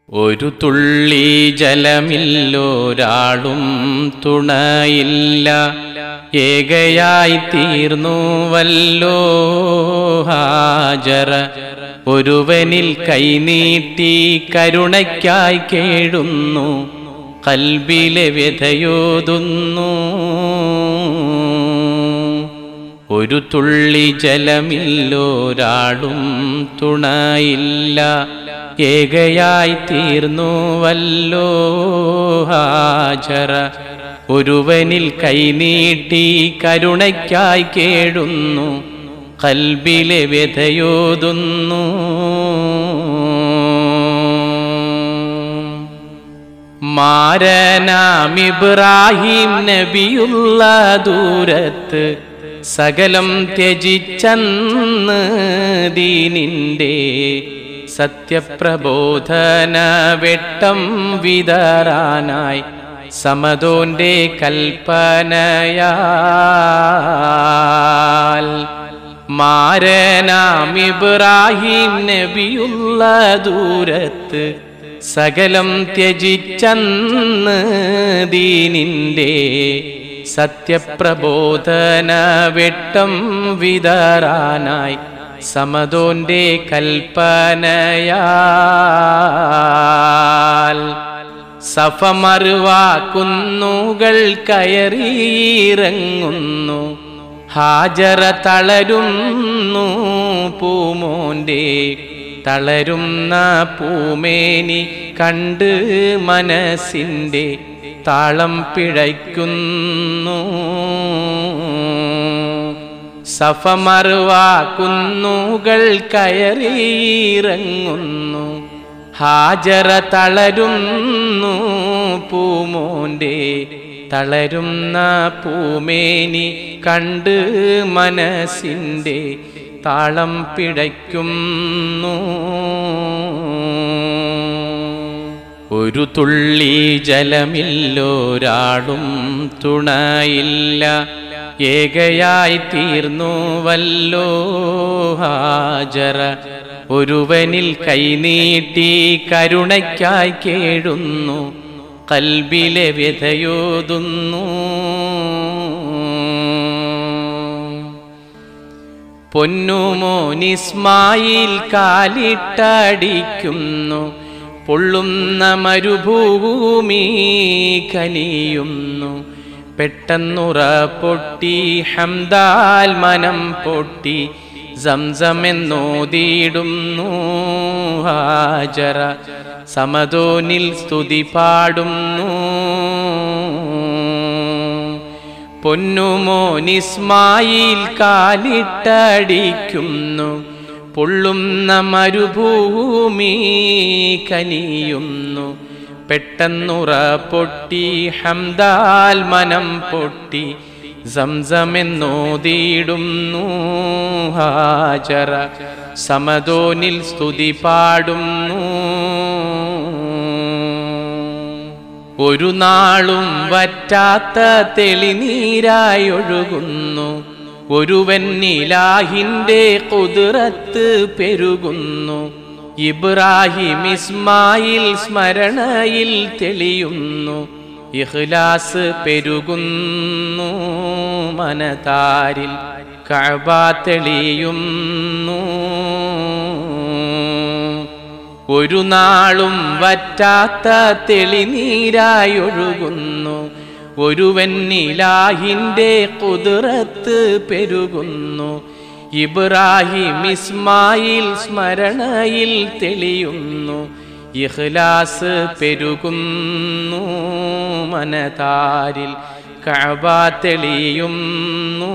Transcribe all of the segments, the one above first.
ഒരു തുള്ളി ജലമില്ലൊരാളും തുണയില്ല ഏകയായി തീർന്നു വല്ലോ ഹാജറ ഒരുവനിൽ കൈനീട്ടി കരുണയ്ക്കായി കേഴുന്നു കൽബിലെ വ്യഥയോതുന്നു ഒരു തുള്ളി ജലമില്ലൊരാളും തുണയില്ല ഏകയായി തീർന്നു വല്ലോ ഹാജറ ഒരുവനിൽ കൈനീട്ടി കരുണയ്ക്കായി കേഴുന്നു കൽബിലെ വ്യഥയോതുന്നു മാരനാമിബ്രാഹിം നബിയുള്ള ദൂരത്ത് സകലം ത്യജിച്ചന്ന് ദീനിൻ്റെ സത്യപ്രബോധന വെട്ടം വിതറാനായി സമതോന്റെ കൽപ്പനയാൽ മാരനാമിബ്രാഹിം നബിയുള്ള ദൂരത്ത് സകലം ത്യജിച്ചന്ന് ദീനിൻ്റെ സത്യപ്രബോധന വെട്ടം വിതറാനായി സമതോന്റെ കൽപ്പനയാൽ സഫമറുവാക്കുന്നുകൾ കയറിയിറങ്ങുന്നു ഹാജറ തളരുന്നു പൂമോന്റെ തളരുന്ന പൂമേനി കണ്ട് മനസ്സിൻ്റെ താളം പിഴയ്ക്കുന്നു സഫമറുവാക്കുന്നുകൾ കയറിയിറങ്ങുന്നു ഹാജറ തളരുന്നു പൂമോന്റെ തളരുന്ന പൂമേനി കണ്ട് മനസ്സിൻ്റെ താളം പിടയ്ക്കുന്നു ഒരു തുള്ളി ജലമില്ലൊരാളും തുണയില്ല ഏകയായി തീർന്നു വല്ലോ ഹാജറ ഒരുവനിൽ കൈനീട്ടി കരുണയ്ക്കായി കേഴുന്നു കൽബിലെ വ്യഥയോതുന്നു പൊന്നുമോനിസ്മായിൽ കാലിട്ടടിക്കുന്നു പൊള്ളുന്ന മരുഭൂമി കനിയുന്നു പെട്ടെന്നുറ പൊട്ടി ഹംദാൽ മനം പൊട്ടി സംസമെന്നോതിയിടുന്നു ഹാജറ സമതോനിൽ സ്തുതി പാടുന്നു പൊന്നുമോനിസ്മായിൽ കാലിട്ടടിക്കുന്നു പൊള്ളുന്ന മരുഭൂമി കനിയുന്നു പെട്ടെന്നുറ പൊട്ടി ഹംദാൽ മനം പൊട്ടി സംസമെന്നോതിയിടുന്നു ഹാജറ സമതോനിൽ സ്തുതി പാടുന്നു ഒരു നാളും വറ്റാത്ത തെളിനീരായൊഴുകുന്നു ഒരുവൻ നിലാഹിൻ്റെ കുതിരത്ത് പെരുകുന്നു ഇബ്രാഹിം ഇസ്മായിൽ സ്മരണയിൽ തെളിയുന്നു ഇഖ്ലാസ് പെരുകുന്നു മനതാരിൽ കഅബ തെളിയുന്നു ഒരു നാളും വറ്റാത്ത തെളിനീരായൊഴുകുന്നു ഒരുവൻ നിലാഹിൻ്റെ കുതിരത്ത് പെരുകുന്നു ഇബ്രാഹിം ഇസ്മായിൽ സ്മരണയിൽ തെളിയുന്നു ഇഖ്ലാസ് പെരുകുന്നു മനതാരിൽ കഅബ തെളിയുന്നു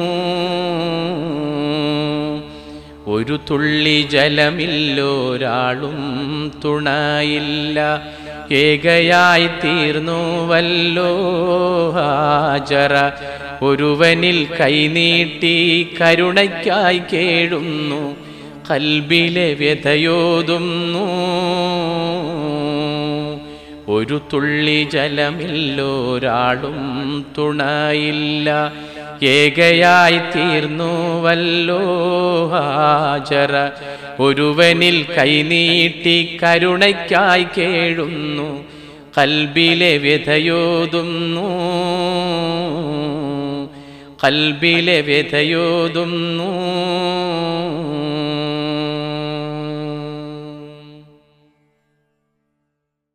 ഒരു തുള്ളി ജലമില്ലൊരാളും തുണയില്ല ഏകയായി തീർന്നു വല്ലോ ഹാജറ ഒരുവനിൽ കൈനീട്ടി കരുണയ്ക്കായി കേഴുന്നു കൽബിലെ വ്യഥയോതുന്നു ഒരു തുള്ളി ജലമില്ലൊരാളും തുണയില്ല ഏകയായി തീർന്നു വല്ലോ ഹാജറ ഒരുവനിൽ കൈനീട്ടി കരുണയ്ക്കായി കേഴുന്നു കൽബിലെ വ്യഥയോതുന്നു കൽബിലെ വ്യഥയോതുന്നു